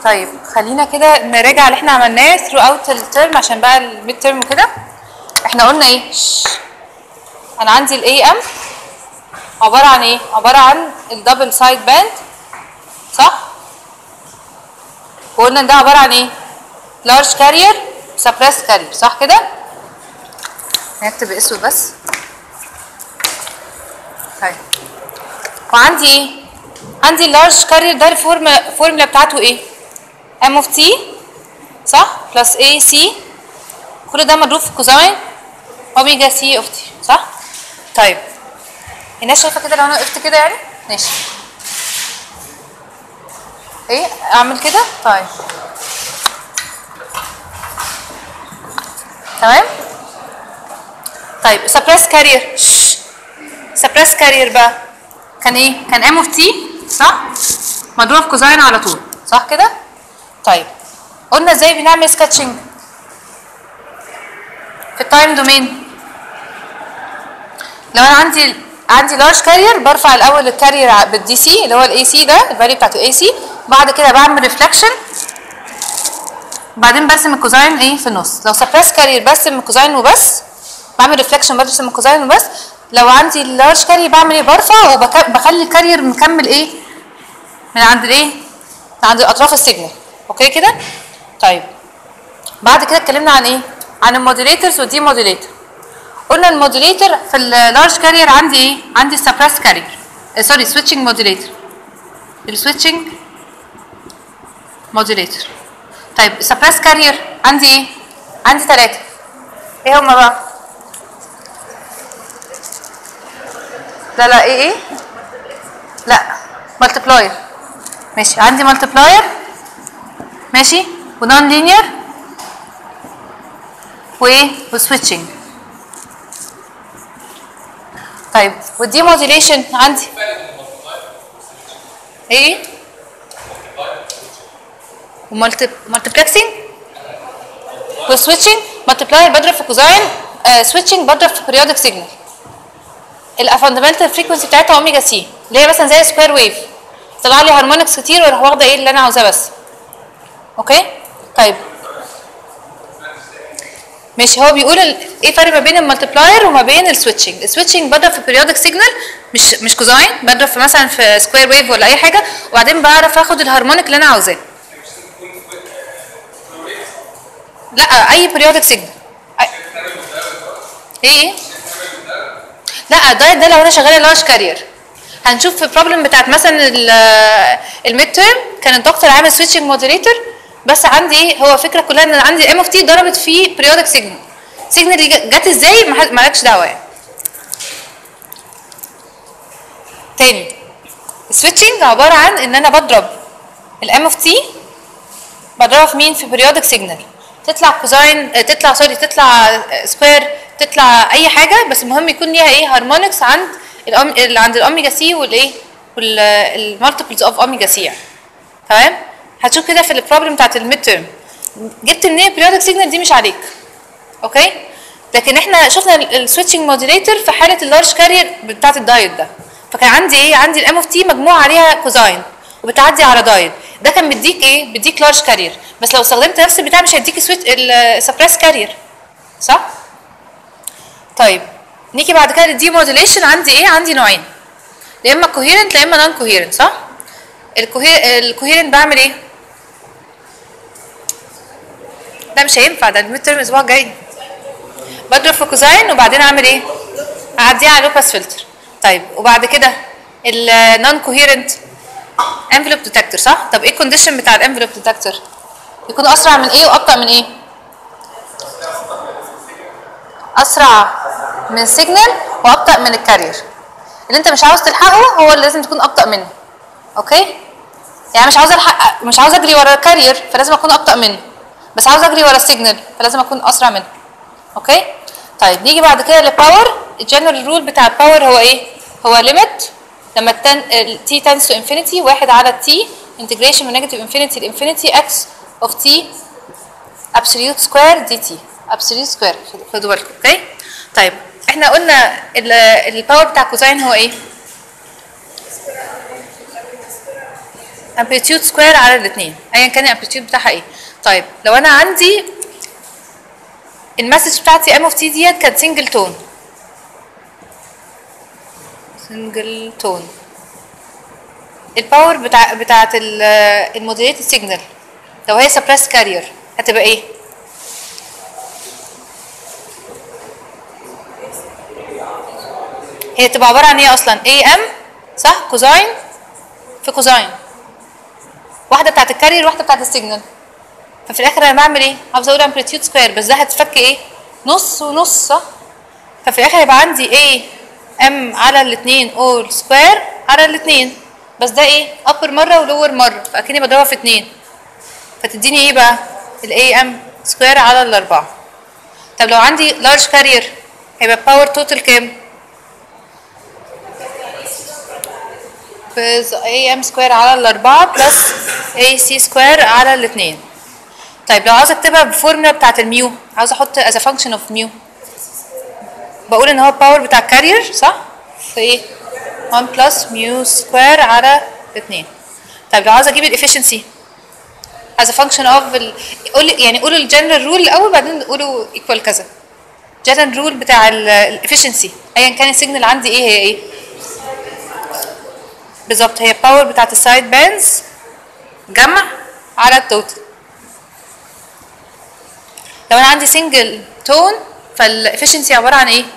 طيب خلينا كده نراجع اللي احنا عملناه through out الترم عشان بقى الميد ترم وكده احنا قلنا ايه شش. انا عندي الاي ام عباره عن ايه عباره عن الدبل سايد باند صح وقلنا ان ده عباره عن ايه لارج كارير سبريس كارير صح كده نكتب اسود بس طيب وعندي ايه عندي اللارج كارير ده الفورم الفورمولا بتاعته ايه ام اوف تي صح بلس اي سي كل ده مضروب في كوزاين اوميجا سي اوف تي صح طيب الناس شايفه كده لو انا وقفت كده يعني ماشي ايه اعمل كده طيب تمام طيب سبريس كارير سبريس كارير بقى كان ايه كان ام اوف تي صح مضروب في كوزاين على طول صح كده طيب قلنا ازاي بنعمل سكتشنج في التايم دومين لو انا عندي عندي لارج كارير برفع الاول الكارير بالدي سي اللي هو الاي سي ده الفاليو بتاعته اي سي بعد كده بعمل ريفلكشن بعدين برسم الكوزاين ايه في النص لو سبريس كارير برسم الكوزاين وبس بعمل ريفلكشن برسم الكوزاين وبس لو عندي اللارج كارير بعمل ايه برفع وبخلي الكارير مكمل ايه من عند الايه من عند اطراف السيجنال اوكي كده طيب بعد كده اتكلمنا عن ايه عن الموديليترز والدي موديليتر قلنا الموديليتر في اللارج كارير عندي ايه عندي سبريس كارير سوري سويتشنج موديليتر السويتشنج موديليتر طيب سبريس كارير عندي ايه عندي ثلاثه ايه هما بقى لا لا ايه ايه لا مالتبلاير ماشي عندي مالتبلاير ماشي ونون لينير وايه وسويتشنج طيب والدي موديليشن عندي ايه ومالتبلكسنج وسويتشنج مالتبلاير بضرب في كوزاين سويتشنج بضرب في بريودك سيجنال الفاندمنتال فريكونسي بتاعتها اوميجا سي اللي هي مثلا زي سكوير ويف طلع لي هارمونكس كتير واروح واخده ايه اللي انا عاوزاه بس اوكي طيب مش هو بيقول ال... ايه الفرق ما بين المالتبلاير وما بين السويتشنج السويتشنج بضرب في بيريودك سيجنال مش مش كوزاين بضرب في مثلا في سكوير ويف ولا اي حاجه وبعدين بعرف اخد الهارمونيك اللي انا عاوزاه لا اي بيريودك سيجنال أي... ايه لا ده ده لو انا شغاله لارج كارير هنشوف في البروبلم بتاعت مثلا الميد تيرم كان الدكتور عامل سويتشنج مودريتور بس عندي ايه هو الفكره كلها ان عندي الام اوف تي ضربت في بريودك سيجنال سيجنال دي جت ازاي مالكش دعوه يعني تاني السويتشنج عباره عن ان انا بضرب الام اوف تي بضربها في مين في بريودك سيجنال تطلع كوزاين تطلع سوري تطلع سكوير تطلع اي حاجه بس المهم يكون ليها ايه هارمونكس عند الأم... اللي عند الاوميجا سي والايه والمالتيبلز اوف اوميجا سي يعني تمام هتشوف كده في البروبلم بتاعت الميد تيرم جبت منين البريودك سيجنال دي مش عليك اوكي لكن احنا شفنا السويتشنج موديليتر في حاله اللارج كارير بتاعت الدايت ده فكان عندي ايه عندي الام اوف تي مجموعه عليها كوزاين وبتعدي على دايت ده كان بيديك ايه بيديك لارج كارير بس لو استخدمت نفس البتاع مش هيديك سويت السبريس كارير صح طيب نيجي بعد كده للدي موديليشن عندي ايه عندي نوعين يا اما كوهيرنت يا اما نون كوهيرنت صح الكوهيرنت بعمل ايه ده مش هينفع ده الميد ترم الاسبوع الجاي بضرب في كوزاين وبعدين اعمل ايه اعديها على لوباس فلتر طيب وبعد كده النون كوهيرنت انفلوب ديتكتور صح طب ايه الكونديشن بتاع الانفلوب ديتكتور يكون اسرع من ايه وابطا من ايه اسرع من سيجنال وابطا من الكارير اللي انت مش عاوز تلحقه هو اللي لازم تكون ابطا منه اوكي يعني مش عاوز الحق مش عاوز اجري ورا الكارير فلازم اكون ابطا منه بس عاوز اجري ورا السيجنال فلازم اكون اسرع منه اوكي طيب نيجي بعد كده للباور الجنرال رول بتاع الباور هو ايه هو ليميت لما التن التي تنس تو انفينيتي واحد على التي انتجريشن من نيجاتيف انفينيتي لانفينيتي اكس اوف تي ابسوليوت سكوير دي تي ابسوليوت سكوير خدوا بالكم اوكي طيب احنا قلنا الباور بتاع كوزاين هو ايه امبليتيود سكوير على الاثنين ايا كان الامبليتيود بتاعها ايه طيب لو انا عندي المسج بتاعتي ام اوف تي ديت كانت سنجل تون سنجل تون الباور بتاع بتاعت الموديليتد سيجنال لو هي سبريس كارير هتبقى ايه؟ هي تبقى عباره عن ايه اصلا؟ اي ام صح؟ كوزاين في كوزاين واحده بتاعت الكارير واحده بتاعت السيجنال ففي الاخر انا بعمل ايه؟ عاوز اقول امبليتيود سكوير بس ده هتفك ايه؟ نص ونص صح؟ ففي الاخر هيبقى عندي ايه؟ ام على الاثنين اول سكوير على الاثنين بس ده ايه؟ ابر مره ولور مره فاكني بضربها في اتنين فتديني ايه بقى؟ الاي ام سكوير على الاربعه طب لو عندي لارج كارير هيبقى باور توتال كام؟ اي ام سكوير على الاربعه بلس اي سي سكوير على الاثنين طيب لو عاوز اكتبها بالفورمولا بتاعت الميو عاوز احط از فانكشن اوف ميو بقول ان هو الباور بتاع الكارير صح؟ في ايه؟ 1 بلس ميو سكوير على 2 طيب لو عاوز اجيب الافشنسي as a function of ال... قول يعني قولوا الجنرال رول الاول بعدين قولوا ايكوال كذا جنرال رول بتاع الافشنسي ايا كان السيجنال عندي ايه هي ايه بالظبط هي الباور بتاعت السايد بانز جمع على التوتال لو انا عندي سنجل تون فالافشنسي عباره عن ايه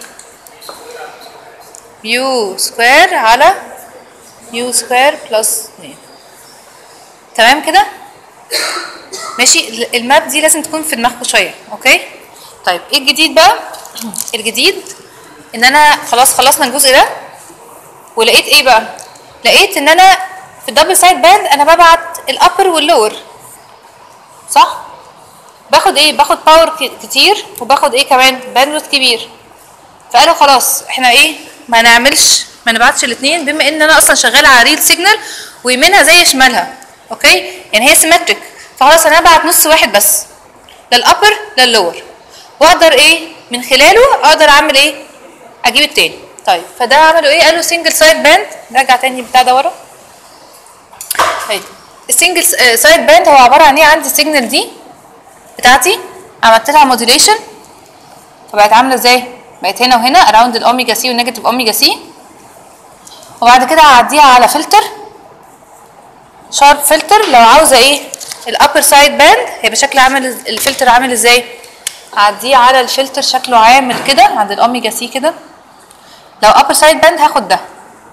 يو سكوير على يو سكوير بلس 2 تمام كده ماشي الماب دي لازم تكون في دماغكم شويه اوكي طيب ايه الجديد بقى الجديد ان انا خلاص خلصنا الجزء ده ولقيت ايه بقى لقيت ان انا في الدبل سايد باند انا ببعت الابر واللور صح باخد ايه باخد باور كتير وباخد ايه كمان باندويث كبير فقالوا خلاص احنا ايه ما نعملش ما نبعتش الاثنين بما ان انا اصلا شغاله على ريل سيجنال ويمينها زي شمالها اوكي يعني هي سيمتريك فخلاص انا ابعت نص واحد بس للابر لللور واقدر ايه من خلاله اقدر اعمل ايه اجيب التاني طيب فده عملوا ايه قالوا سنجل سايد باند نرجع تاني بتاع ده ورا طيب السنجل سايد باند هو عباره عن ايه عندي السيجنال دي بتاعتي عملت لها موديوليشن فبقت عامله ازاي بقت هنا وهنا اراوند الاوميجا سي والنيجاتيف اوميجا سي وبعد كده هعديها على فلتر شارب فلتر لو عاوزه ايه الابر سايد باند هيبقى شكل عامل الفلتر عامل ازاي هعديه على الفلتر شكله عامل كده عند الاوميجا سي كده لو ابر سايد باند هاخد ده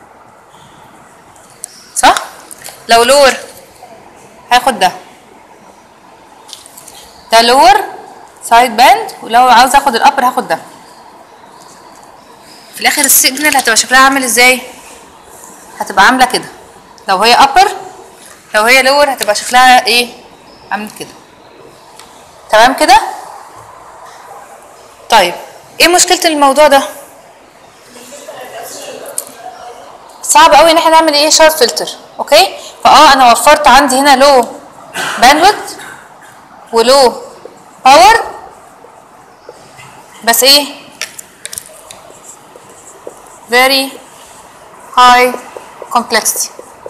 صح لو لور هاخد ده ده لور سايد باند ولو عاوز اخد الابر هاخد ده في الاخر السيجنال هتبقى شكلها عامل ازاي هتبقى عامله كده لو هي ابر لو هي لور هتبقى شكلها ايه عامل كده تمام كده طيب ايه مشكله الموضوع ده صعب قوي ان احنا نعمل ايه شارت فلتر اوكي فاه انا وفرت عندي هنا لو باندويث ولو باور بس ايه very high complexity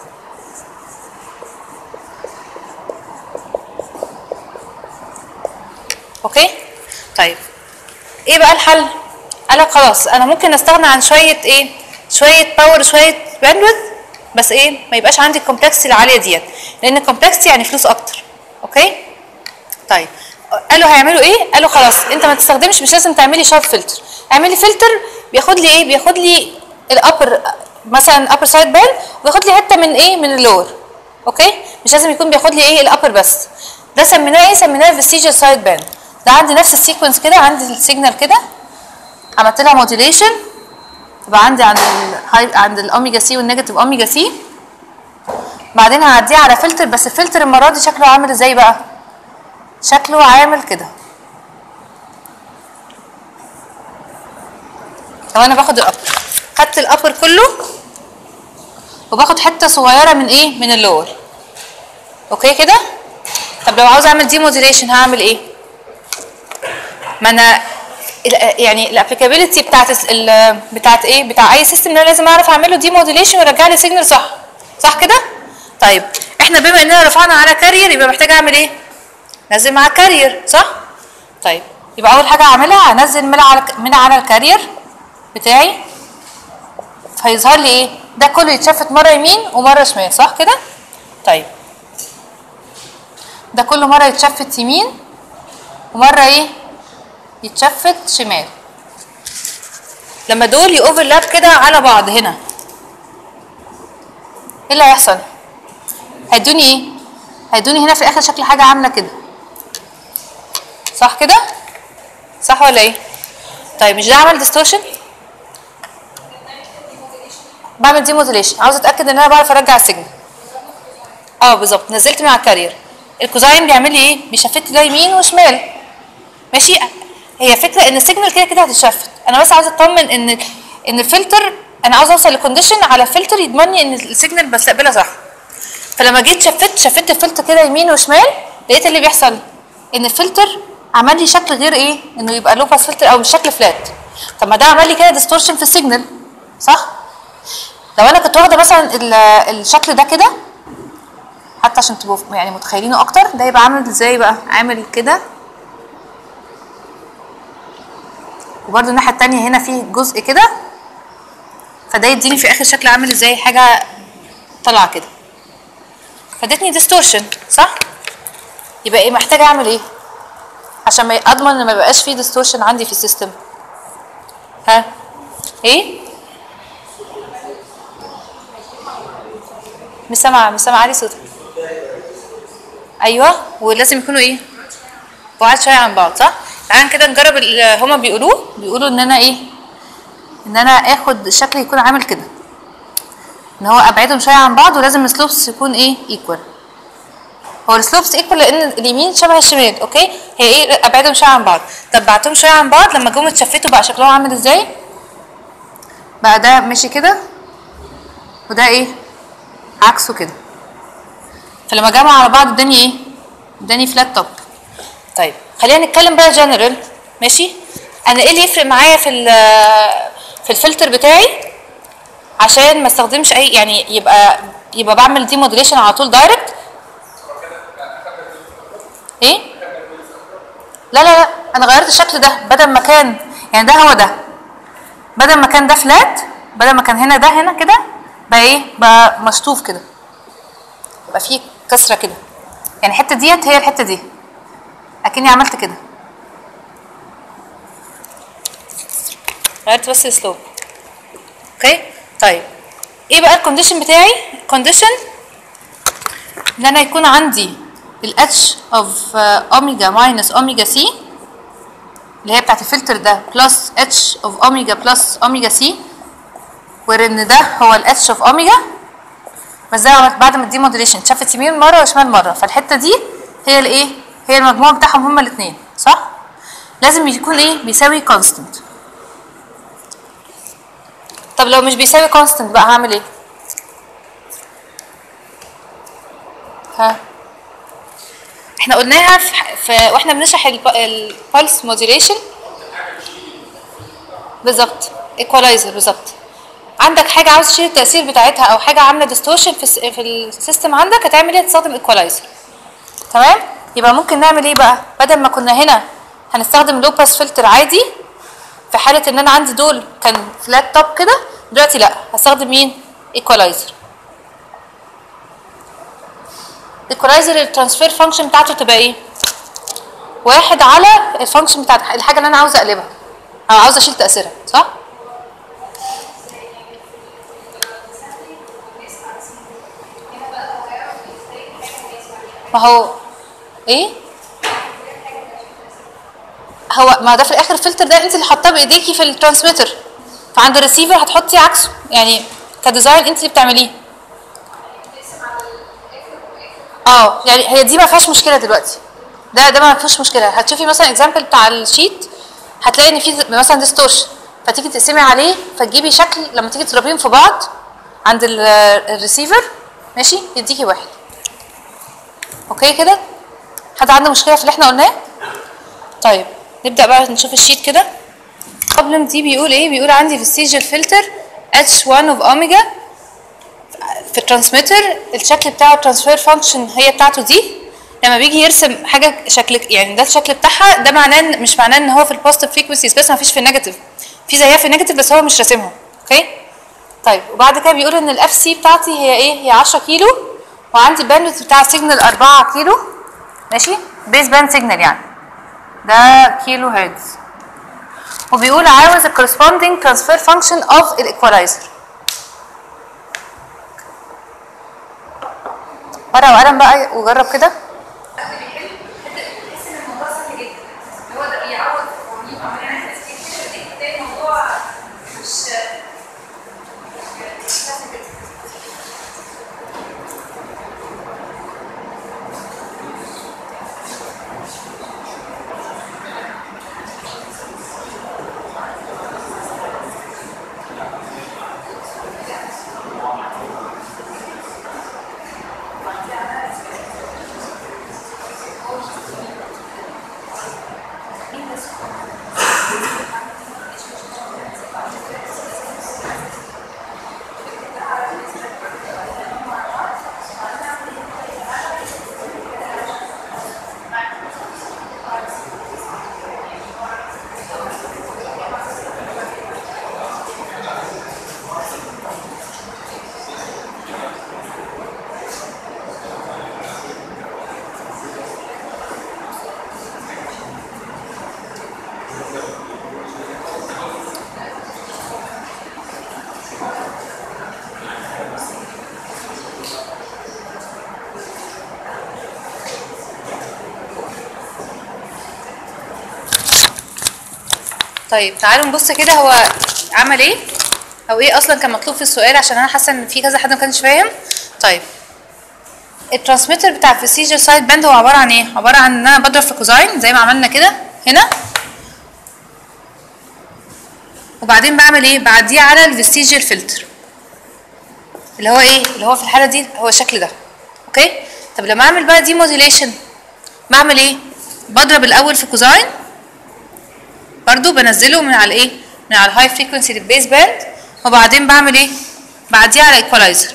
اوكي طيب ايه بقى الحل قال لك خلاص انا ممكن استغنى عن شويه ايه شويه باور شويه باندويث بس ايه ما يبقاش عندي الكومبلكسيتي العاليه ديت لان الكومبلكسيتي يعني فلوس اكتر اوكي طيب قالوا هيعملوا ايه قالوا خلاص انت ما تستخدمش مش لازم تعملي شارت فلتر اعملي فلتر بياخد لي ايه بياخد لي الابر مثلا ابر سايد بان وياخد لي حته من ايه من اللور اوكي مش لازم يكون بياخد لي ايه الابر بس ده سميناه ايه سميناه فيستيجر سايد بان ده عندي نفس السيكونس كده عندي السيجنال كده عملت لها موديوليشن تبقى عندي عند ال عند الاوميجا سي والنيجاتيف اوميجا سي بعدين هعديها على فلتر بس الفلتر المره دي شكله عامل ازاي بقى شكله عامل كده لو انا باخد الابر خدت الابر كله وباخد حته صغيره من ايه من اللور اوكي كده طب لو عاوز اعمل دي موديليشن هعمل ايه ما انا يعني الابليكابيلتي بتاعت ال بتاعت ايه بتاع اي سيستم انا لازم اعرف اعمله دي موديليشن ويرجع لي سيجنال صح صح كده طيب احنا بما اننا رفعنا على كارير يبقى محتاج اعمل ايه نزل مع الكارير صح طيب يبقى اول حاجه اعملها هنزل من على من على الكارير بتاعي فيظهر لي ايه ده كله يتشفت مره يمين ومره شمال صح كده طيب ده كله مره يتشفت يمين ومره ايه يتشفت شمال لما دول يوفرلاب كده على بعض هنا ايه اللي هيحصل هيدوني ايه هيدوني هنا في الاخر شكل حاجه عامله كده صح كده صح ولا ايه طيب مش ده عمل ديستورشن بعمل دي موديليشن عاوز اتاكد ان انا بعرف ارجع السيجنال اه بالظبط نزلت من على الكارير الكوزاين بيعمل لي ايه بيشفت لي يمين وشمال ماشي هي فكره ان السيجنال كده كده هتتشفت انا بس عاوز اطمن ان ان الفلتر انا عاوز اوصل لكونديشن على فلتر يضمن لي ان السيجنال بستقبلها صح فلما جيت شفت شفت الفلتر كده يمين وشمال لقيت اللي بيحصل ان الفلتر عمل لي شكل غير ايه انه يبقى لو باس فلتر او مش شكل فلات طب ما ده عمل لي كده ديستورشن في السيجنال صح لو انا كنت واخده مثلا ال- الشكل ده كده حتى عشان تبقوا يعني متخيلينه اكتر ده يبقى عامل ازاي بقى عامل كده وبرده الناحيه التانية هنا في جزء كده فده يديني في اخر شكل عامل ازاي حاجه طالعه كده فادتني ديستورشن صح يبقى ايه محتاجه اعمل ايه عشان ما اضمن ان ما يبقاش فيه ديستورشن عندي في السيستم ها ايه مش سامعه مش سامعه علي صوتك ايوه ولازم يكونوا ايه بعاد شويه عن بعض صح تعالى كده نجرب اللي هما بيقولوه بيقولوا ان انا ايه ان انا اخد الشكل يكون عامل كده ان هو ابعدهم شويه عن بعض ولازم السلوبس يكون ايه ايكوال هو السلوبس ايكوال لان اليمين شبه الشمال اوكي هي ايه ابعدهم شويه عن بعض طب بعتهم شويه عن بعض لما جم اتشفتوا بقى شكلهم عامل ازاي بقى ده ماشي كده وده ايه عكسه كده فلما جمعوا على بعض اداني ايه اداني فلات توب طيب خلينا نتكلم بقى جنرال ماشي انا ايه اللي يفرق معايا في ال- في الفلتر بتاعي عشان ما استخدمش اي يعني يبقى يبقى بعمل دي موديليشن على طول دايركت ايه لا لا لا انا غيرت الشكل ده بدل ما كان يعني ده هو ده بدل ما كان ده فلات بدل ما كان هنا ده هنا كده بقى ايه بقى مشطوف كده بقى فيه كسره كده يعني الحته ديت هي الحته دي اكني عملت كده غيرت بس السلوب اوكي طيب ايه بقى الكونديشن بتاعي الكونديشن ان انا يكون عندي ال H of اوميجا minus اوميجا سي اللي هي بتاعت الفلتر ده بلس H of اوميجا بلس اوميجا سي وان ده هو ال H of اوميجا بس ده عملت بعد ما دي موديليشن اتشافت يمين مره وشمال مره فالحته دي هي الايه هي المجموع بتاعهم هما الاثنين صح لازم يكون ايه بيساوي كونستنت طب لو مش بيساوي كونستنت بقى هعمل ايه ها احنا قلناها في, في واحنا بنشرح البالس موديوليشن بالظبط ايكولايزر بالظبط عندك حاجه عاوز تشيل التاثير بتاعتها او حاجه عامله ديستورشن في الس- في السيستم عندك هتعمل ايه تستخدم ايكولايزر تمام يبقى ممكن نعمل ايه بقى بدل ما كنا هنا هنستخدم لو باس فلتر عادي في حاله ان انا عندي دول كان فلات توب كده دلوقتي لا هستخدم مين ايكولايزر الايكولايزر الترانسفير فانكشن بتاعته تبقى ايه واحد على الفانكشن بتاعت الحاجه اللي انا عاوزه اقلبها او عاوزه اشيل تاثيرها صح ما هو ايه هو ما ده في الاخر الفلتر ده انت اللي حاطاه بايديكي في الترانسميتر فعند الريسيفر هتحطي عكسه يعني كديزاين انت اللي بتعمليه اه يعني هي دي ما فيهاش مشكله دلوقتي ده ده ما فيهوش مشكله هتشوفي مثلا اكزامبل بتاع الشيت هتلاقي ان في مثلا ديستورشن فتيجي تقسمي عليه فتجيبي شكل لما تيجي تضربيهم في بعض عند ال- الريسيفر ماشي يديكي واحد اوكي كده حد عنده مشكله في اللي احنا قلناه طيب نبدا بقى نشوف الشيت كده البروبلم دي بيقول ايه بيقول عندي في السيجل فلتر H1 of اوميجا في الترانسميتر الشكل بتاع الترانسفير فانكشن هي بتاعته دي لما بيجي يرسم حاجه شكل يعني ده الشكل بتاعها ده معناه إن- مش معناه ان هو في البوزيتيف فريكونسيز بس ما فيش في النيجاتيف في زيها في النيجاتيف بس هو مش راسمها اوكي طيب وبعد كده بيقول ان الاف سي بتاعتي هي ايه هي 10 كيلو وعندي باندوث بتاع سيجنال 4 كيلو ماشي بيس باند سيجنال يعني ده كيلو هرتز وبيقول عاوز ال corresponding transfer function of الايكولايزر ورقة وقلم بقى وجرب كده طيب تعالوا نبص كده هو عمل ايه او ايه اصلا كان مطلوب في السؤال عشان انا حاسه ان في كذا حد ما كانش فاهم طيب الترانسميتر بتاع البروسيجر سايد باند هو عباره عن ايه عباره عن ان انا بضرب في كوزاين زي ما عملنا كده هنا وبعدين بعمل ايه بعديه على الفيستيجر فلتر اللي هو ايه اللي هو في الحاله دي هو الشكل ده اوكي طب لما اعمل بقى دي موديليشن بعمل ايه بضرب الاول في كوزاين برضو بنزله من على ايه من على الهاي فريكونسي للبيس باند وبعدين بعمل ايه بعديه على ايكولايزر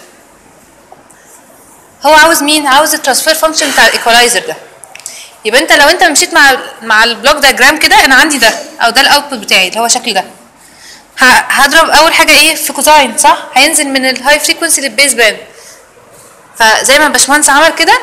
هو عاوز مين عاوز الترانسفير فانكشن بتاع الايكولايزر ده يبقى انت لو انت مشيت مع مع البلوك دايجرام كده انا عندي ده او ده الاوتبوت بتاعي اللي هو الشكل ده ه- هضرب اول حاجه ايه في كوزاين صح هينزل من الهاي فريكونسي للبيس باند فزي ما باشمهندس عمل كده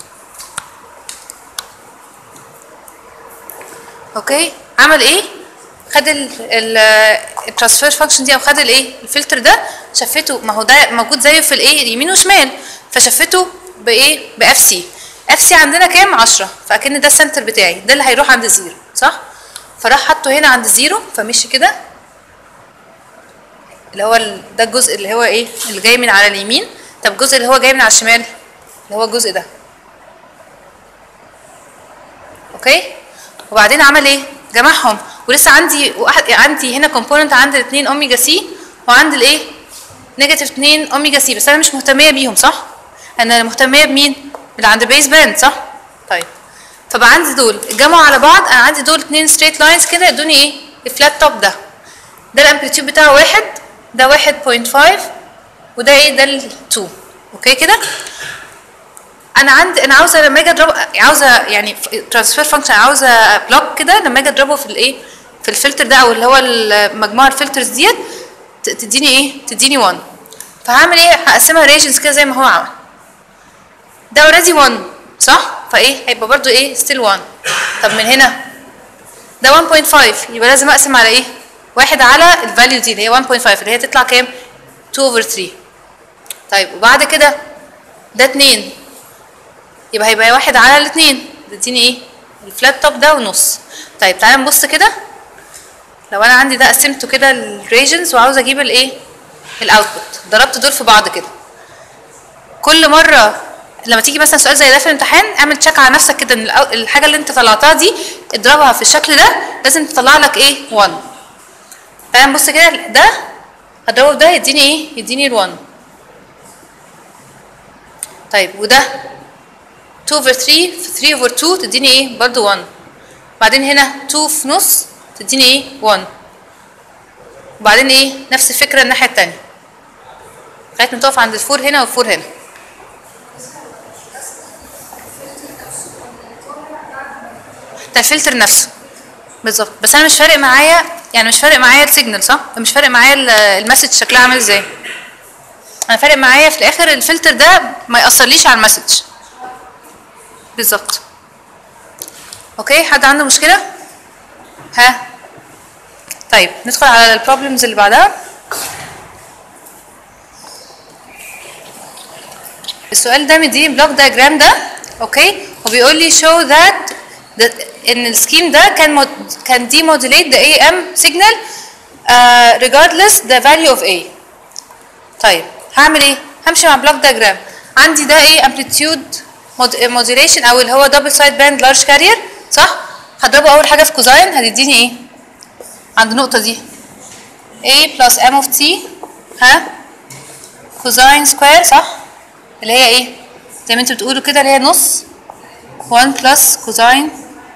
اوكي عمل ايه خد الترانسفير فانكشن دي او خد الايه الفلتر ده شفته ما هو ده موجود زيه في الايه يمين وشمال فشفته بايه باف سي اف سي عندنا كام 10 فاكن ده السنتر بتاعي ده اللي هيروح عند الزيرو صح فراح حطه هنا عند الزيرو فمشي كده اللي هو ال- ده الجزء اللي هو ايه اللي جاي من على اليمين طب الجزء اللي هو جاي من على الشمال اللي هو الجزء ده اوكي وبعدين عمل ايه جمعهم ولسه عندي واحد عندي هنا كومبوننت عند الاثنين اوميجا سي وعند الايه نيجاتيف 2 اوميجا سي بس انا مش مهتميه بيهم صح انا مهتميه بمين اللي عند بيس باند صح طيب فبقى عندي دول اتجمعوا على بعض انا عندي دول اتنين ستريت لاينز كده ادوني ايه الفلات توب ده ده الامبليتيود بتاعه واحد ده واحد بوينت فايف وده ايه ده ال 2 اوكي كده انا عندي انا عاوزه لما اجي اضرب عاوزه يعني ترانسفير فانكشن عاوزه بلوك كده لما اجي اضربه في الايه في الفلتر ده او اللي هو مجموعه الفلترز ديت ت- تديني ايه تديني 1 فهعمل ايه هقسمها ريجنز كده زي ما هو عمل ده اوريدي 1 صح فايه هيبقى برضو ايه ستيل 1 طب من هنا ده 1.5 يبقى لازم اقسم على ايه واحد على الفاليو دي اللي هي 1.5 اللي هي تطلع كام 2 over 3 طيب وبعد كده ده 2 يبقى هيبقى واحد على الاثنين تديني ايه الفلات توب ده ونص طيب تعالى نبص كده لو انا عندي ده قسمته كده الريجنز وعاوز اجيب الايه الاوتبوت ضربت دول في بعض كده كل مره لما تيجي مثلا سؤال زي ده في الامتحان اعمل تشيك على نفسك كده ان الأو- الحاجه اللي انت طلعتها دي اضربها في الشكل ده لازم تطلع لك ايه 1 تعالى نبص كده ده هضربه في ده يديني ايه يديني ال 1 طيب وده 2 over 3 في 3 over 2 تديني ايه برضو 1 بعدين هنا 2 في نص تديني ايه 1 وبعدين ايه نفس الفكره الناحيه التانية لغايه ما تقف عند الفور هنا والفور هنا ده الفلتر نفسه بالظبط بس انا مش فارق معايا يعني مش فارق معايا السيجنال صح مش فارق معايا ال- المسج شكلها عامل ازاي انا فارق معايا في الاخر الفلتر ده ما ياثرليش على المسج بالظبط اوكي حد عنده مشكله ها طيب ندخل على البروبلمز اللي بعدها السؤال ده مديني بلوك دايجرام ده اوكي وبيقول لي show that the ان السكيم ده كان mod- كان demodulate the AM signal uh, regardless the value of A طيب هعمل ايه همشي مع بلوك دايجرام عندي ده ايه amplitude mod- modulation او اللي هو double side band large carrier صح هضربه اول حاجه في كوزاين هتديني ايه عند النقطه دي A plus M of T ها كوزاين سكوير صح اللي هي ايه زي ما انتوا بتقولوا كده اللي هي نص 1 بلس كوزاين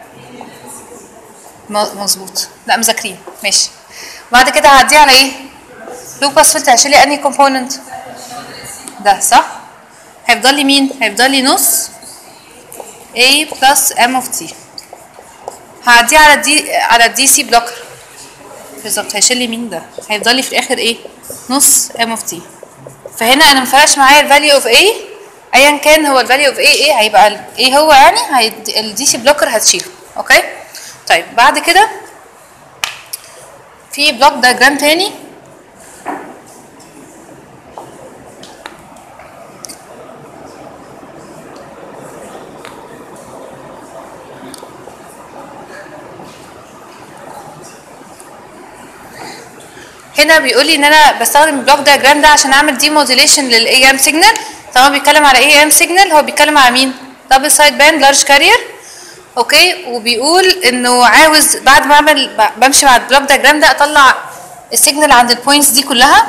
م- مظبوط لا مذاكرين ماشي بعد كده هعديه على ايه لوباس فلتر هشيل لي انهي كومبوننت ده صح هيفضل لي مين هيفضل لي نص A بلس M of T هعديه على الدي على الدي سي بلوكر بالظبط هيشيل لي مين ده هيفضل لي في الاخر ايه نص M of T فهنا انا مفرقش معايا الفاليو اوف A ايا كان هو الفاليو اوف A ايه هيبقى ال- ايه هو يعني الدي سي بلوكر هتشيله اوكي طيب بعد كده في بلوك دايجرام تاني هنا بيقول لي ان انا بستخدم البلوك دايجرام ده عشان اعمل دي موديليشن للاي ام سيجنال طبعا بيتكلم على اي ام سيجنال هو بيتكلم على مين دبل سايد باند لارج كارير اوكي وبيقول انه عاوز بعد ما اعمل ب- بمشي مع البلوك دايجرام ده اطلع السيجنال عند البوينتس دي كلها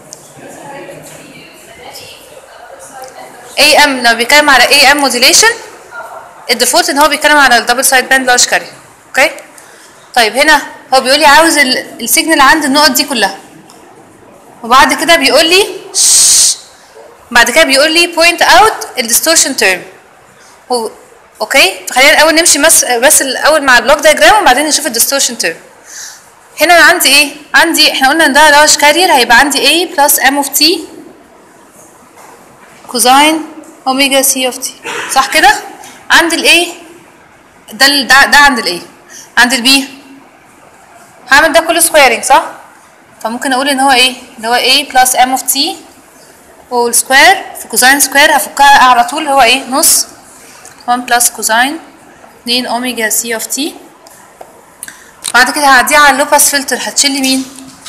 اي ام لو بيتكلم على اي ام موديليشن الديفولت ان هو بيتكلم على الدبل سايد باند لارج كارير اوكي طيب هنا هو بيقول لي عاوز ال- السيجنال عند النقط دي كلها وبعد كده بيقول لي شش. بعد كده بيقول لي بوينت اوت الديستورشن تيرم هو اوكي فخلينا الاول نمشي بس بس الاول مع البلوك دايجرام وبعدين نشوف الديستورشن تيرم هنا انا عندي ايه عندي احنا قلنا ان ده لارج كارير هيبقى عندي A بلس M اوف T كوزاين اوميجا سي اوف تي صح كده عند الايه ده ال- ده ده عند الايه عند البي هعمل ده كله سكويرنج صح فممكن اقول ان هو ايه اللي هو A بلس M اوف T والسكوير في كوزاين سكوير هفكها على طول هو ايه نص 1 بلس كوزاين 2 اوميجا سي اوف تي بعد كده هعديه على اللوباس فلتر هتشيل لي مين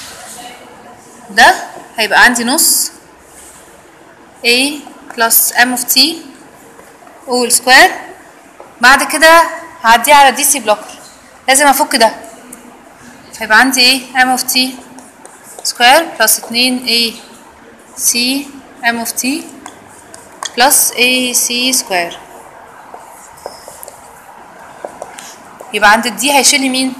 ده هيبقى عندي نص A بلس M اوف T all سكوير بعد كده هعديه على دي سي بلوكر لازم افك ده فيبقى عندي ايه M اوف T سكوير بلس 2 A C M اوف T بلس A C سكوير يبقى عند الدي هيشيل لي مين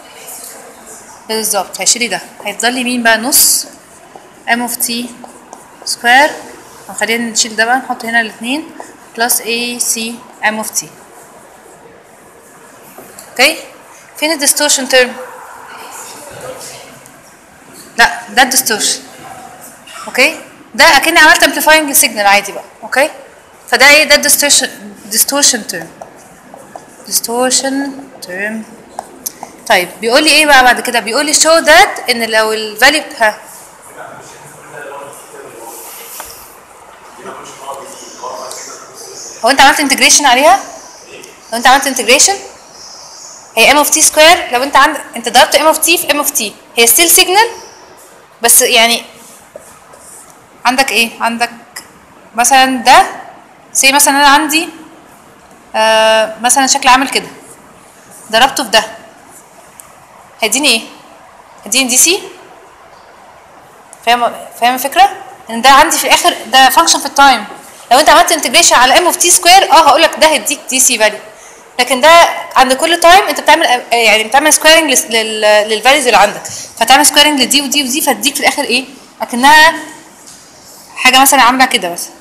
بالظبط هيشيل لي ده هيفضل لي مين بقى نص M اوف T سكوير طب خلينا نشيل ده بقى نحط هنا الاثنين بلس A C M اوف T اوكي فين الديستورشن تيرم لا ده الديستورشن اوكي ده اكني عملت امبليفاينج سيجنال عادي بقى اوكي فده ايه ده الديستورشن ديستورشن تيرم ديستورشن تيرم طيب بيقول لي ايه بقى بعد كده بيقول لي show that ان لو الفاليو ها هو انت عملت انتجريشن عليها لو انت عملت انتجريشن هي ام اوف تي سكوير لو انت عندك انت ضربت ام اوف تي في ام اوف تي هي ستيل سيجنال بس يعني عندك ايه عندك مثلا ده زي مثلا انا عندي آه مثلا شكل عامل كده ضربته في ده هيديني ايه هيديني دي سي فاهم فاهم الفكره ان ده عندي في الاخر ده فانكشن في التايم لو انت عملت انتجريشن على ام اوف تي سكوير اه هقول لك ده هيديك دي سي فاليو لكن ده عند كل تايم انت بتعمل آه، يعني بتعمل سكويرنج للفاليوز اللي عندك فتعمل سكويرنج لدي ودي ودي فتديك في الاخر ايه اكنها حاجه مثلا عامله كده مثلا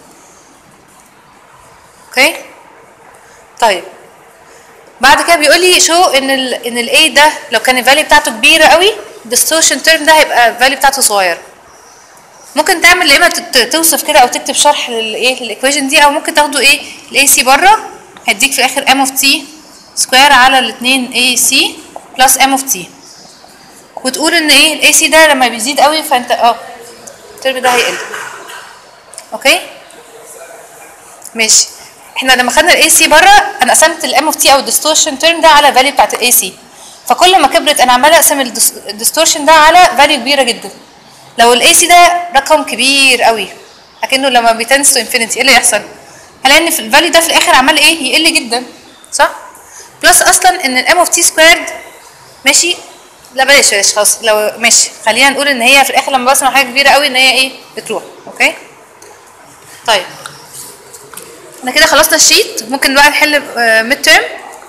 اوكي طيب بعد كده بيقول لي شو ان ال ان الاي ده لو كان الفاليو بتاعته كبيره قوي الديستورشن تيرم ده هيبقى الفاليو بتاعته صغير ممكن تعمل يا اما ت- ت- توصف كده او تكتب شرح للايه للايكويشن دي او ممكن تاخده ايه الاي سي بره هيديك في الاخر ام اوف تي سكوير على الاثنين اي سي بلس ام اوف تي وتقول ان ايه الاي سي ده لما بيزيد قوي فانت اه الترم ده هيقل اوكي ماشي احنا لما خدنا الاي سي بره انا قسمت الام اوف تي او الديستورشن تيرم ده على الفاليو بتاعت الاي سي فكل ما كبرت انا عماله اقسم الديستورشن ده على فاليو كبيره جدا لو الاي سي ده رقم كبير قوي اكنه لما بيتنس تو انفينيتي ايه اللي يحصل؟ هلاقي ان في الفاليو ده في الاخر عمال ايه يقل جدا صح؟ بلس اصلا ان الام اوف تي سكويرد ماشي لا بلاش بلاش خلاص لو ماشي خلينا نقول ان هي في الاخر لما بسمع حاجه كبيره قوي ان هي ايه بتروح اوكي طيب احنا كده خلصنا الشيت ممكن بقى نحل ميد تيرم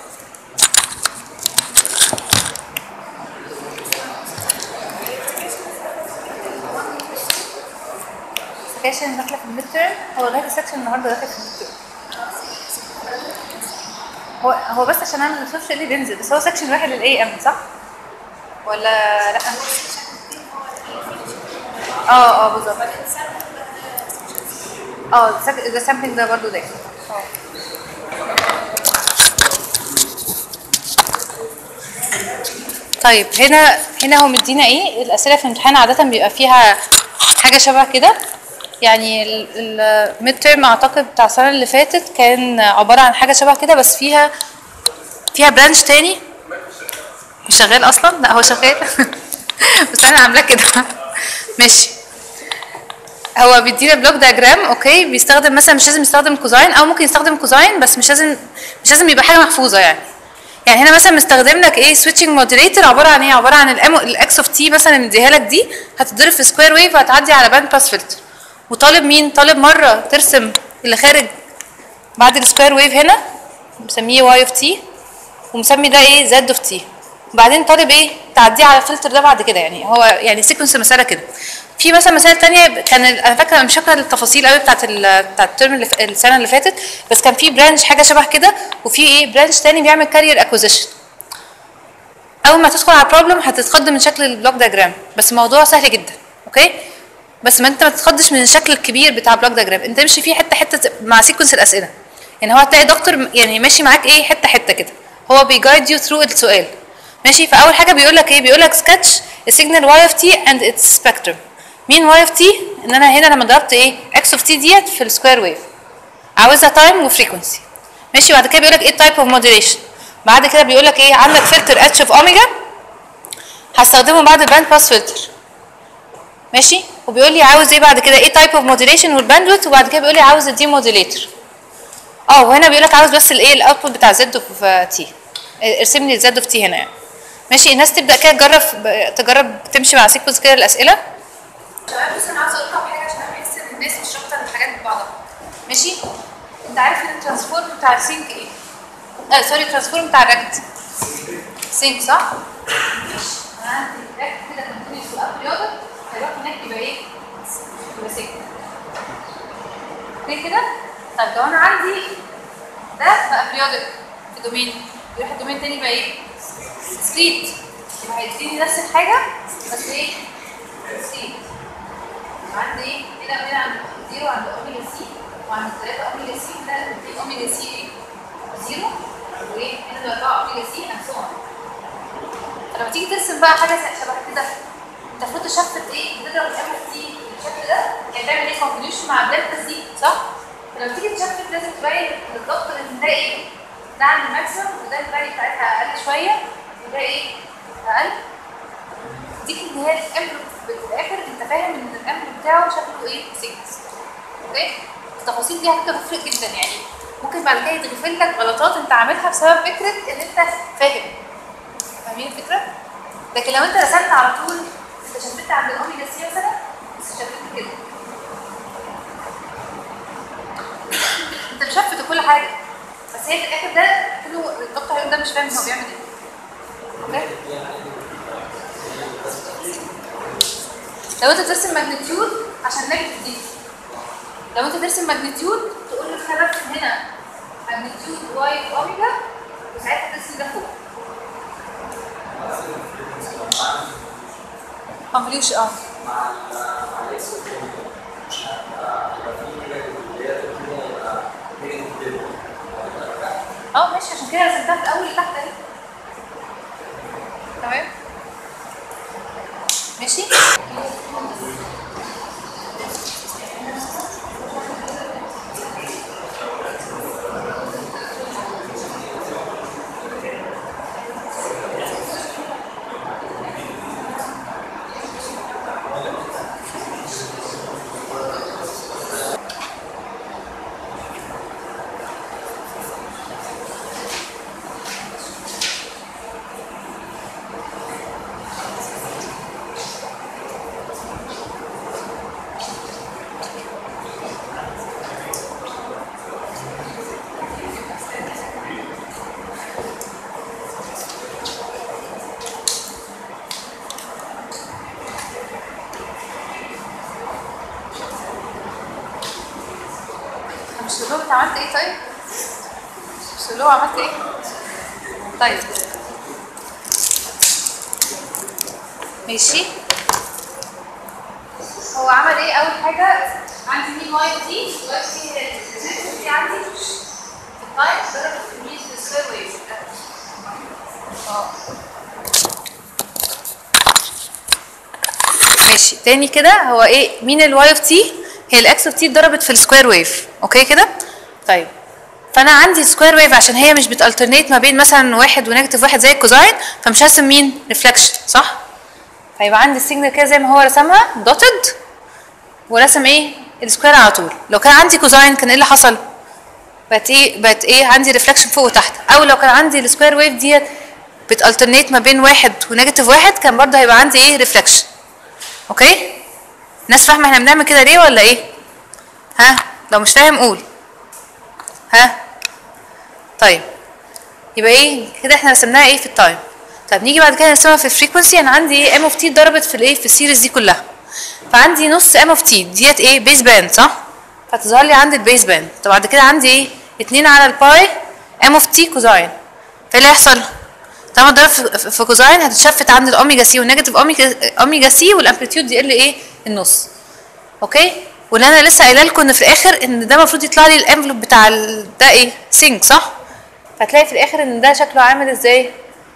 سكشن داخله في الميد تيرم هو لغايه السكشن النهارده داخل في الميد تيرم هو هو بس عشان انا ما بشوفش ايه اللي بينزل بس هو سكشن واحد للاي ام صح؟ ولا لا؟ اه اه بالظبط اه ده سامبلنج ده برضه داخل اه طيب هنا هنا هو مدينا ايه الاسئله في الامتحان عاده بيبقى فيها حاجه شبه كده يعني الميد تيرم اعتقد بتاع السنه اللي فاتت كان عباره عن حاجه شبه كده بس فيها فيها برانش تاني مش شغال اصلا لا هو شغال بس انا عاملاه كده ماشي هو بيدينا بلوك دياجرام اوكي بيستخدم مثلا مش لازم يستخدم كوزاين او ممكن يستخدم كوزاين بس مش لازم مش لازم يبقى حاجه محفوظه يعني يعني هنا مثلا مستخدم لك ايه سويتشنج مودريتور عباره عن ايه عباره عن الام الاكس اوف تي مثلا مديها لك دي هتتضرب في سكوير ويف وهتعدي على باند باس فلتر وطالب مين طالب مره ترسم اللي خارج بعد السكوير ويف هنا مسميه واي اوف تي ومسمي ده ايه زد اوف تي وبعدين طالب ايه تعديه على الفلتر ده بعد كده يعني هو يعني سيكونس المساله كده في مثلا مسائل تانية كان انا فاكره مش فاكره التفاصيل قوي بتاعت ال بتاعت الترم اللي ف- السنه اللي فاتت بس كان في برانش حاجه شبه كده وفي ايه برانش تاني بيعمل كارير اكوزيشن اول ما تدخل على البروبلم هتتخض من شكل البلوك دياجرام بس الموضوع سهل جدا اوكي بس ما انت ما تتخضش من الشكل الكبير بتاع البلوك دياجرام انت امشي فيه حته حته مع سيكونس الاسئله يعني هو هتلاقي دكتور يعني ماشي معاك ايه حته حته كده هو بيجايد يو ثرو السؤال ماشي فاول حاجه بيقول لك ايه بيقول لك سكتش السيجنال واي اوف تي اند اتس سبيكترم مين واي اوف تي ان انا هنا لما ضربت ايه اكس اوف تي ديت في السكوير ويف عاوزها تايم وفريكونسي ماشي بعد كده بيقول لك ايه تايب اوف موديليشن بعد كده بيقول لك ايه عندك فلتر اتش اوف اوميجا هستخدمه بعد الباند باس فلتر ماشي وبيقول لي عاوز ايه بعد كده ايه تايب اوف موديليشن والباندويث وبعد كده بيقول لي عاوز الدي موديليتور اه وهنا بيقول لك عاوز بس الايه الاوتبوت بتاع زد اوف تي ارسم لي زد اوف تي هنا يعني ماشي الناس تبدا كده تجرب تجرب تمشي مع سيكونس كده الاسئله شباب بس انا عاوزه اقول لكم حاجه عشان احس ان الناس مش رابطه الحاجات ببعضها ماشي انت عارف ان الترانسفورم بتاع السينك ايه؟ اه سوري الترانسفورم بتاع الريكت سينك صح؟ ماشي انا عندي ريكت كده كونتينيوس واب رياضه هيروح هناك يبقى ايه؟ يبقى سينك اوكي كده؟ طيب لو انا عندي ده بقى بريودك في دومين يروح الدومين تاني بقى ايه؟ سكريت يبقى هيديني نفس الحاجه بس ايه؟ سكريت عندي ايه؟ هنا هنا عند زيرو عند اوميجا سي وعند 3 اوميجا سي ده في اوميجا سي ايه؟ زيرو وايه؟ هنا ده 4 اوميجا سي اند سو فلما تيجي ترسم بقى حاجه شبه كده انت المفروض تشفت ايه؟ تضرب الام اف تي بالشكل ده يعني تعمل ايه كونفوليوشن مع الدلتا سي صح؟ فلما تيجي تشفت لازم تبين بالضبط ان ده ايه؟ ده عند الماكسيمم وده الفاليو بتاعتها اقل شويه وده ايه؟ اقل ديك ان هي الامر في الاخر انت فاهم ان الامر بتاعه شكله ايه؟ سيجنس اوكي؟ التفاصيل دي على فكره بتفرق جدا يعني ممكن بعد كده يتغفل لك غلطات انت عاملها بسبب فكره ان انت فاهم فاهمين الفكره؟ لكن لو انت رسمت على طول انت شفت عند الاوميجا سي مثلا بس شفت كده انت مشفت كل حاجه بس هي في الاخر ده كله الدكتور هيقول ده مش فاهم هو بيعمل ايه اوكي لو انت بترسم ماجنتيود عشان نيجاتيف دي لو انت ترسم ماجنتيود تقول له انا برسم هنا ماجنتيود واي اوميجا وساعتها ترسم ده فوق اه مليوش اه اه ماشي عشان كده رسمتها في الاول لتحت اهي تمام ماشي مش اللي هو انت عملت ايه طيب؟ مش اللي هو عملت ايه؟ طيب ماشي هو عمل ايه اول حاجه عندي مين واي دي واي دي هي الريزيستنس دي عندي في التايم ضربت في مين في السكوير ويف اه ماشي تاني كده هو ايه مين الواي اوف تي هي الاكس اوف تي اتضربت في السكوير ويف اوكي كده طيب فانا عندي سكوير ويف عشان هي مش بتالترنيت ما بين مثلا واحد ونيجاتيف واحد زي الكوزاين فمش هرسم مين ريفلكشن صح فيبقى عندي السيجنال كده زي ما هو رسمها دوتد ورسم ايه السكوير على طول لو كان عندي كوزاين كان ايه اللي حصل بقت ايه بقت ايه عندي ريفلكشن فوق وتحت او لو كان عندي السكوير ويف ديت بتالترنيت ما بين واحد ونيجاتيف واحد كان برضه هيبقى عندي ايه ريفلكشن اوكي الناس فاهمه احنا بنعمل كده ليه ولا ايه ها لو مش فاهم قول ها طيب يبقى ايه كده احنا رسمناها ايه في التايم طب نيجي بعد كده نرسمها في الفريكونسي انا عندي ايه ام اوف تي اتضربت في الايه في السيريز دي كلها فعندي نص ام اوف تي ديت ايه بيس باند صح فتظهر لي عندي البيس باند طب بعد كده عندي ايه 2 على الباي ام اوف تي كوزاين فايه اللي هيحصل طالما اتضرب في- في كوزاين هتتشفت عند الاوميجا سي والنيجاتيف اوميجا اوميجا سي والامبليتيود يقل ايه النص اوكي واللي انا لسه قايله لكم ان في الاخر ان ده المفروض يطلع لي الانفلوب بتاع ال- ده ايه سينك صح فتلاقي في الاخر ان ده شكله عامل ازاي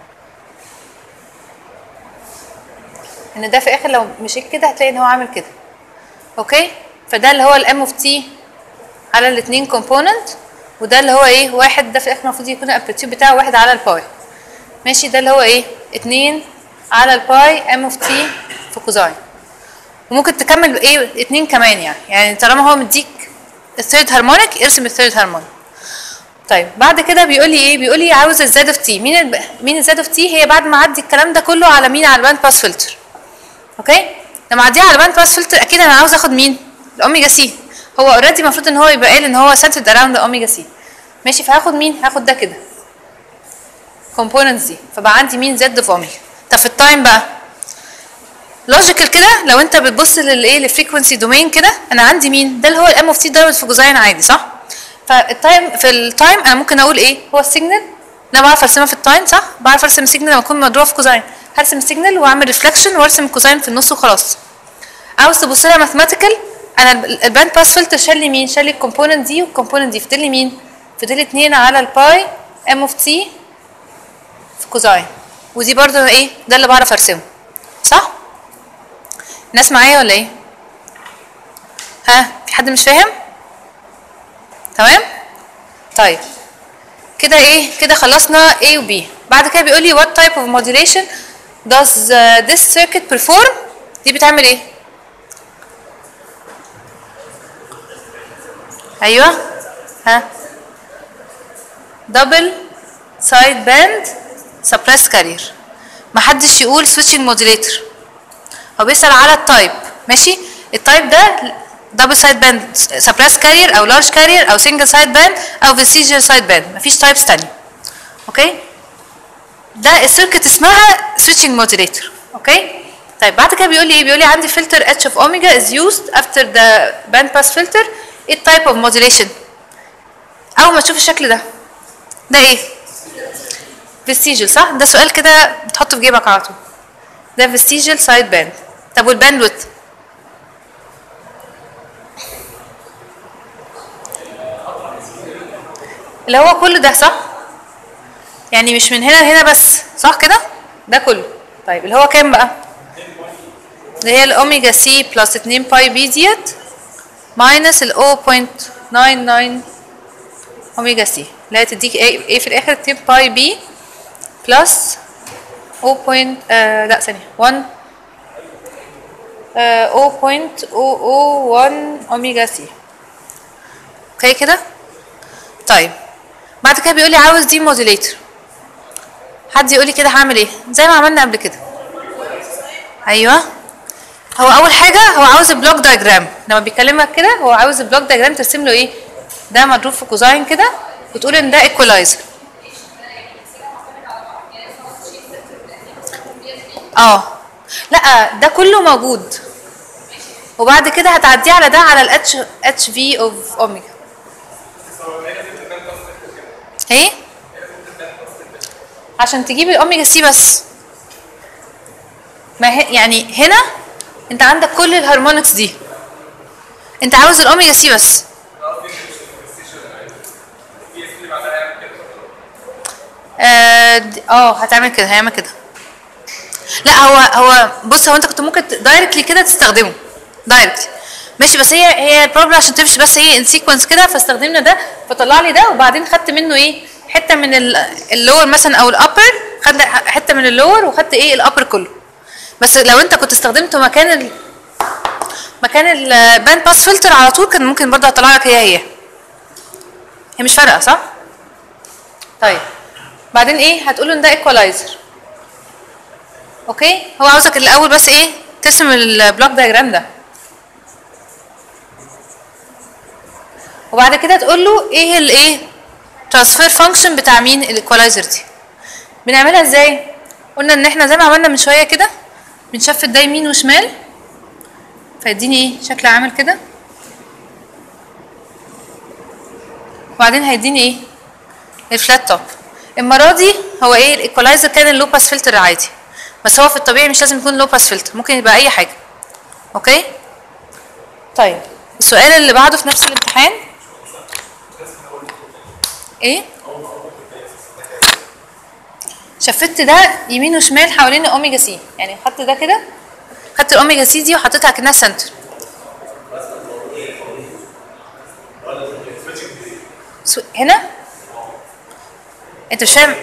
ان ده في الاخر لو مشيت كده هتلاقي ان هو عامل كده اوكي فده اللي هو الام اوف تي على الاثنين كومبوننت وده اللي هو ايه واحد ده في الاخر المفروض يكون الامبليتيود بتاعه واحد على الباي ماشي ده اللي هو ايه اتنين على الباي ام اوف تي في كوزاين وممكن تكمل ايه اتنين كمان يعني يعني طالما هو مديك الثيرد هارمونيك ارسم الثيرد هارمونيك طيب بعد كده بيقول لي ايه بيقول لي عاوز الزاد اوف تي مين الب... مين الزاد اوف تي هي بعد ما اعدي الكلام ده كله على مين على الباند باس فلتر اوكي لما اعديها على الباند باس فلتر اكيد انا عاوز اخد مين الاوميجا سي هو اوريدي المفروض ان هو يبقى قايل ان هو سنترد اراوند اوميجا سي ماشي فهاخد مين هاخد ده كده كومبوننتس دي فبقى عندي مين زد في اوميجا طب في التايم بقى لوجيكال كده لو انت بتبص للايه للفريكونسي دومين كده انا عندي مين ده اللي هو الام اوف تي ضربت في جزئين عادي صح فالتايم في التايم انا ممكن اقول ايه هو السيجنال انا بعرف ارسمها في التايم صح بعرف ارسم السيجنال لما اكون مضروبه في كوزاين هرسم السيجنال واعمل ريفلكشن وارسم الكوزاين في النص وخلاص عاوز تبص لها ماثيماتيكال انا ال- الباند باس فلتر شال لي مين شال لي الكومبوننت دي والكومبوننت دي فضل لي مين فضل لي 2 على الباي ام اوف تي في كوزاين ودي برضو ايه ده اللي بعرف ارسمه صح الناس معايا ولا ايه ها في حد مش فاهم تمام طيب كده ايه كده خلصنا A و B بعد كده بيقول لي what type of modulation does uh, this circuit perform دي بتعمل ايه ايوه ها double side band suppressed carrier محدش يقول switching modulator هو بيسأل على التايب ماشي التايب ده دبل سايد باند سبريس كارير او لارج كارير او سنجل سايد باند او فيسيجر سايد باند مفيش تايبس تانية اوكي ده السيركت اسمها سويتشنج موديليتور اوكي طيب بعد كده بيقول لي ايه بيقول لي عندي فلتر اتش اوف اوميجا از يوزد افتر ذا باند باس فلتر ايه التايب اوف موديليشن اول ما تشوف الشكل ده ده ايه فيستيجل صح ده سؤال كده بتحطه في جيبك على طول ده فيستيجل سايد باند طب والباندويث اللي هو كل ده صح يعني مش من هنا لهنا بس صح كده ده كله طيب اللي هو كام بقى اللي هي الاوميجا سي بلس 2 باي بي ديت ماينس ال 0.99 اوميجا سي اللي هي تديك ايه ايه في الاخر 2 باي بي بلس 0. آه لا ثانية 1 آه 0.001 اوميجا سي اوكي كده طيب بعد كده بيقول لي عاوز دي موديليتر حد يقول لي كده هعمل ايه زي ما عملنا قبل كده ايوه هو اول حاجه هو عاوز البلوك دايجرام لما بيكلمك كده هو عاوز البلوك دايجرام ترسم له ايه ده مضروب في كوزاين كده وتقول ان ده ايكولايزر اه لا ده كله موجود وبعد كده هتعديه على ده على الاتش اتش في اوف اوميجا ايه عشان تجيب الاوميجا سي بس ما هي يعني هنا انت عندك كل الهارمونكس دي انت عاوز الاوميجا سي بس اه د- اه هتعمل كده هيعمل كده لا هو هو بص هو انت كنت ممكن دايركتلي كده تستخدمه دايركتلي ماشي بس هي هي البروبلم عشان تمشي بس هي ان سيكونس كده فاستخدمنا ده فطلع لي ده وبعدين خدت منه ايه حته من اللور مثلا او الابر خدت حته من اللور وخدت ايه الابر كله بس لو انت كنت استخدمته مكان ال... مكان الباند باس فلتر على طول كان ممكن برضه هطلع لك هي هي هي مش فارقه صح طيب بعدين ايه هتقول له ان ده ايكولايزر اوكي هو عاوزك الاول بس ايه ترسم البلوك دايجرام ده وبعد كده تقول له ايه الايه ترانسفير فانكشن بتاع مين الايكولايزر دي بنعملها ازاي قلنا ان احنا زي ما عملنا من شويه كده بنشفت ده يمين وشمال فيديني ايه شكل عامل كده وبعدين هيديني ايه الفلات توب المره دي هو ايه الايكولايزر كان اللو باس فلتر العادي بس هو في الطبيعي مش لازم يكون لو باس فلتر ممكن يبقى اي حاجه اوكي طيب السؤال اللي بعده في نفس الامتحان ايه شفت ده يمين وشمال حوالين الاوميجا سي يعني خدت ده كده خدت الاوميجا سي دي وحطيتها كانها سنتر سو- هنا انت مش فاهم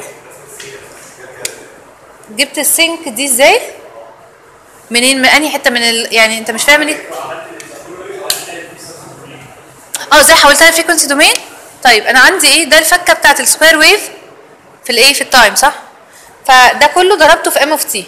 جبت السينك دي ازاي منين من انهي حته من ال... يعني انت مش فاهم ليه اه ازاي حولتها لفريكونسي دومين طيب انا عندي ايه ده الفكه بتاعت السكوير ويف في الايه في التايم صح فده كله ضربته في ام اوف تي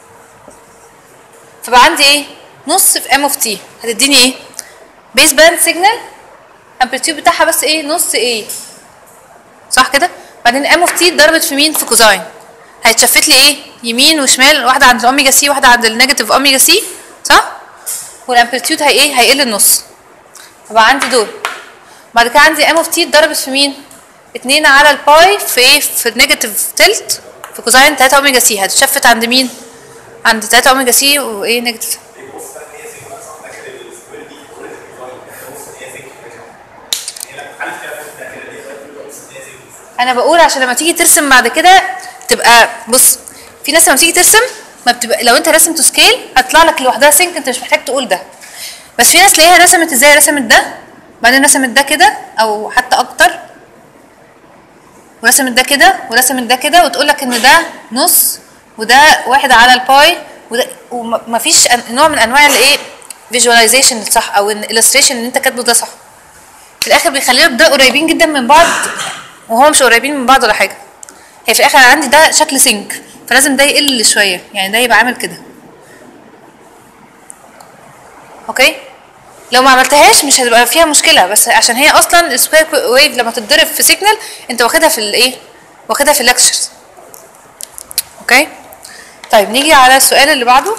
فبقى عندي ايه نص في ام اوف تي هتديني ايه بيس باند سيجنال امبليتيود بتاعها بس ايه نص ايه صح كده بعدين ام اوف تي اتضربت في مين في كوزاين هيتشفت لي ايه يمين وشمال واحده عند الاوميجا سي واحده عند النيجاتيف اوميجا سي صح والامبليتيود هي ايه هيقل النص فبقى عندي دول بعد كده عندي ام اوف تي اتضربت في مين اتنين على الباي في ايه في النيجاتيف تلت في كوزاين 3 اوميجا سي هتتشفت عند مين عند 3 اوميجا سي وايه نيجاتيف انا بقول عشان لما تيجي ترسم بعد كده تبقى بص في ناس لما تيجي ترسم ما بتبقى لو انت رسم تو سكيل هتطلع لك لوحدها سينك انت مش محتاج تقول ده بس في ناس تلاقيها رسمت ازاي رسمت ده بعدين رسمت ده كده او حتى اكتر ورسمت ده كده ورسمت ده كده وتقول لك ان ده نص وده واحد على الباي وده ومفيش أن- نوع من انواع الايه فيجواليزيشن الصح او الالستريشن اللي انت كاتبه ده صح في الاخر بيخلينا ده قريبين جدا من بعض وهو مش قريبين من بعض ولا حاجه هي في الاخر عندي ده شكل سينك فلازم ده يقل شويه يعني ده يبقى عامل كده اوكي لو ما عملتهاش مش هتبقى فيها مشكله بس عشان هي اصلا السكوير ويف لما تتضرب في سيجنال انت واخدها في الايه واخدها في اللكتشرز اوكي طيب نيجي على السؤال اللي بعده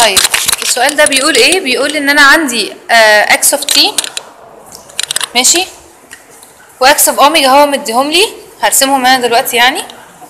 طيب السؤال ده بيقول ايه بيقول ان انا عندي اكس اوف تي ماشي واكس اوف اوميجا هو مديهم لي هرسمهم انا دلوقتي يعني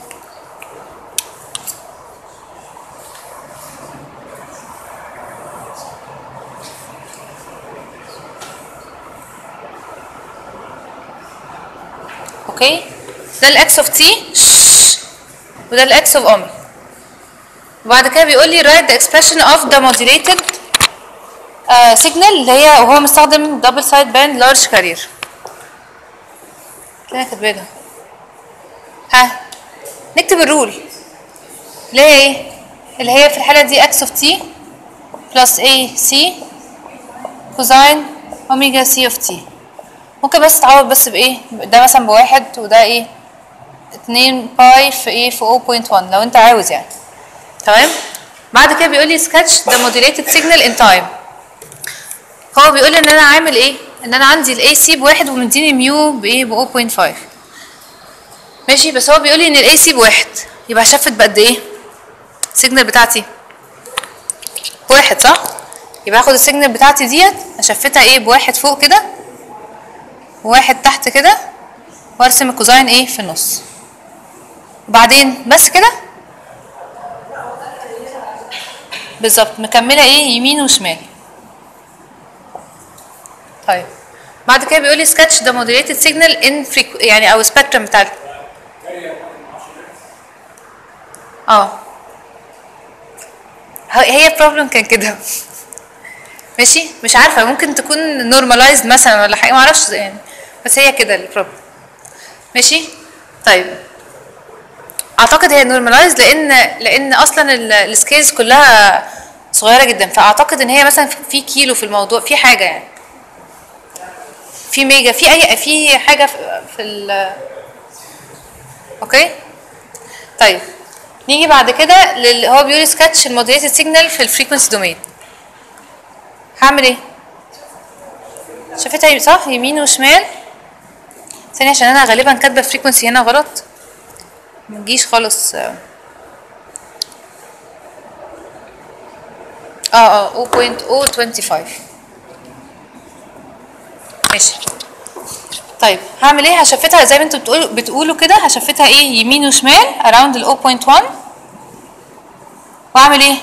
اوكي ده الاكس اوف تي وده الاكس اوف اوميجا وبعد كده بيقول لي write the expression of the modulated uh, signal اللي هي وهو مستخدم double side band large carrier كده كاتباه ده ها نكتب الرول اللي هي ايه اللي هي في الحالة دي x of t plus a c cosine omega c of t ممكن بس تعوض بس بايه ده مثلا بواحد وده ايه اتنين باي في ايه في 0.1 لو انت عاوز يعني تمام بعد كده بيقول لي sketch the modulated signal in time هو بيقول لي ان انا عامل ايه ان انا عندي الاي سي بواحد ومديني ميو بايه ب 0.5 ماشي بس هو بيقول لي ان الاي سي بواحد يبقى شفت بقد ايه السيجنال بتاعتي واحد صح يبقى هاخد السيجنال بتاعتي ديت اشفتها ايه بواحد فوق كده وواحد تحت كده وارسم الكوزاين ايه في النص وبعدين بس كده بالظبط مكمله ايه يمين وشمال طيب بعد كده بيقول لي سكتش ذا موديليتد سيجنال ان يعني او سبيكترم بتاع ال- اه ه- هي بروبلم كان كده ماشي مش عارفه ممكن تكون نورماليزد مثلا ولا حاجه ما اعرفش يعني بس هي كده البروبلم ماشي طيب اعتقد هي نورماليزد لان لان اصلا السكيلز كلها صغيره جدا فاعتقد ان هي مثلا في كيلو في الموضوع في حاجه يعني في ميجا في اي في حاجه في, في ال اوكي طيب نيجي بعد كده لل... هو بيقول سكتش المودريتد سيجنال في الفريكونسي دومين هعمل ايه شافتها صح يمين وشمال ثانية عشان انا غالبا كاتبه فريكونسي هنا غلط متجيش خالص اه اه 0.025 ماشي طيب هعمل ايه هشفتها زي ما انتوا بتقولوا بتقولوا كده هشفتها ايه يمين وشمال around ال 0.1 واعمل ايه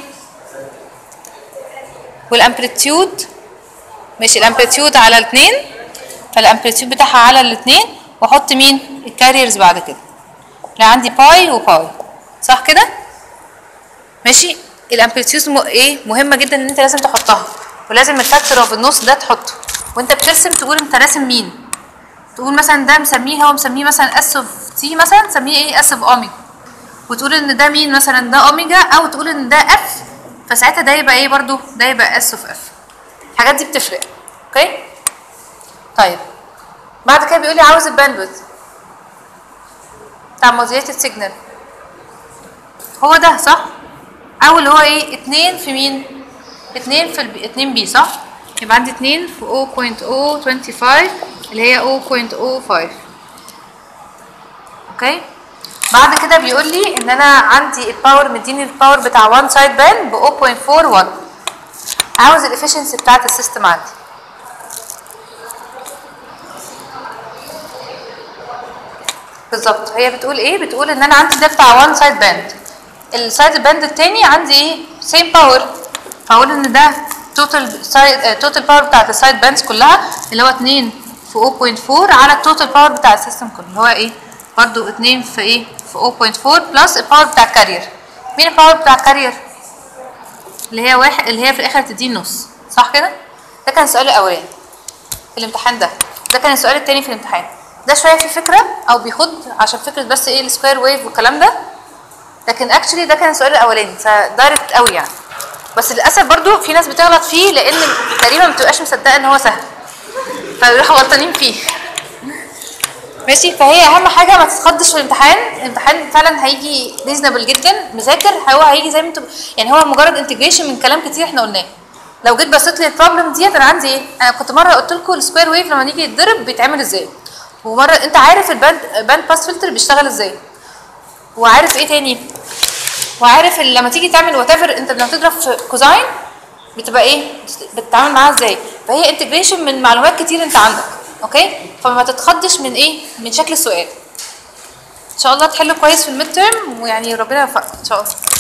والامبليتيود ماشي الامبليتيود على الاثنين فالامبليتيود بتاعها على الاثنين واحط مين الكاريرز بعد كده لا عندي باي وباي صح كده ماشي الامبليتيود م... ايه مهمه جدا ان انت لازم تحطها ولازم الفاكتور اوف النص ده تحطه وانت بترسم تقول انت راسم مين تقول مثلا ده مسميه هو مسميه مثلا اس اوف تي مثلا تسميه ايه اس اوف اوميجا وتقول ان ده مين مثلا ده اوميجا او تقول ان ده اف فساعتها ده يبقى ايه برضو ده يبقى اس اوف اف الحاجات دي بتفرق اوكي طيب بعد كده بيقول لي عاوز الباندويث بتاع موديليتد سيجنال هو ده صح او اللي هو ايه اتنين في مين اتنين في البي اتنين بي صح يبقى عندي اتنين في 0.025 اللي هي 0.05 اوكي بعد كده بيقول لي ان انا عندي الباور مديني الباور بتاع وان سايد بان ب 0.41 عاوز الافشنسي بتاعت السيستم عندي بالظبط هي بتقول ايه بتقول ان انا عندي ده بتاع وان سايد باند السايد باند التاني عندي ايه سيم باور فاقول ان ده توتال سايد توتال باور بتاعت السايد باندز كلها اللي هو 2 في 0.4 على التوتال باور بتاع السيستم كله اللي هو ايه برضو 2 في ايه في 0.4 بلس الباور بتاع الكارير مين الباور بتاع الكارير اللي هي واحد اللي هي في الاخر تديني نص صح كده ده كان السؤال الاولاني في الامتحان ده ده كان السؤال التاني في الامتحان ده شويه في فكره او بيخد عشان فكره بس ايه السكوير ويف والكلام ده لكن اكشلي ده كان السؤال الاولاني فدايركت قوي يعني بس للاسف برضو في ناس بتغلط فيه لان تقريبا ما بتبقاش مصدقه ان هو سهل فيروحوا غلطانين فيه ماشي فهي اهم حاجه ما تتخضش في الامتحان الامتحان فعلا هيجي ريزنبل جدا مذاكر هو هيجي زي ما انتم يعني هو مجرد انتجريشن من كلام كتير احنا قلناه لو جيت بصيت لي البروبلم ديت انا عندي ايه انا كنت مره قلت لكم السكوير ويف لما نيجي يتضرب بيتعمل ازاي ومره انت عارف الباند باند باس فلتر بيشتغل ازاي وعارف ايه تاني وعارف ال- لما تيجي تعمل وات انت لما تضرب في كوزاين بتبقى ايه بتتعامل معاها ازاي فهي انتجريشن من معلومات كتير انت عندك اوكي فما تتخضش من ايه من شكل السؤال ان شاء الله تحل كويس في الميد تيرم ويعني ربنا يوفقك ان شاء الله